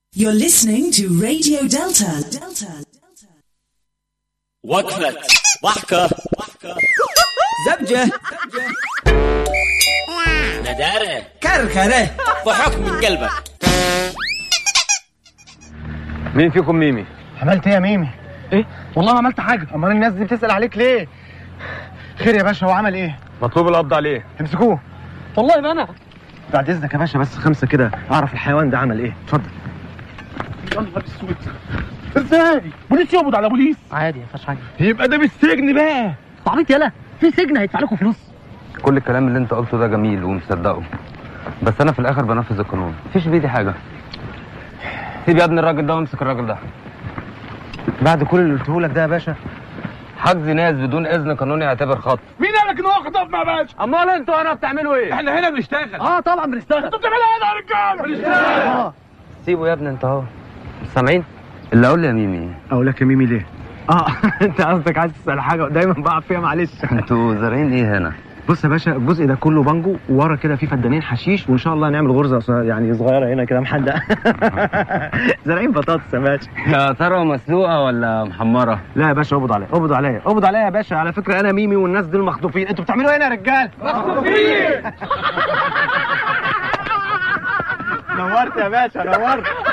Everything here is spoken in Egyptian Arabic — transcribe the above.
You're listening to Radio Delta. Delta. وقفة ضحكة زبجة ندارة كركرة ضحك من قلبك مين فيكم ميمي؟ عملت ايه يا ميمي؟ ايه والله ما عملت حاجة امال الناس دي بتسأل عليك ليه؟ خير يا باشا هو عمل ايه؟ مطلوب القبض عليه امسكوه والله ما انا بعد اذنك يا باشا بس خمسة كده اعرف الحيوان ده عمل ايه اتفضل يا نهار اسود ازاي؟ بوليس يقبض على بوليس عادي ما فيهاش حاجة يبقى ده بالسجن بقى عبيط يلا في سجن هيدفع لكم فلوس كل الكلام اللي انت قلته ده جميل ومصدقه بس انا في الاخر بنفذ القانون مفيش بايدي حاجه سيب يا ابني الراجل ده وامسك الراجل ده بعد كل اللي قلته لك ده يا باشا حجز ناس بدون اذن قانوني يعتبر خطف مين قال لك ان هو خطف مع باشا؟ امال انتوا انا بتعملوا ايه احنا هنا بنشتغل اه طبعا بنشتغل انتوا بتعملوا ايه يا رجاله؟ بنشتغل سيبه يا ابني انت اهو مش سامعين اللي اقول لي يا ميمي اقول لك يا ميمي ليه؟ اه انت قصدك عايز تسال حاجه دايما بقع فيها معلش انتوا زارعين ايه هنا بص يا باشا الجزء ده كله بانجو وورا كده في فدانين حشيش وان شاء الله نعمل غرزه ص- يعني صغيره هنا كده محدقه زارعين بطاطس يا باشا يا ترى مسلوقه ولا محمره لا يا باشا اقبض عليا اقبض عليا اقبض عليا يا باشا على فكره انا ميمي والناس دول مخطوفين انتوا بتعملوا ايه هنا يا رجال مخطوفين نورت يا باشا نورت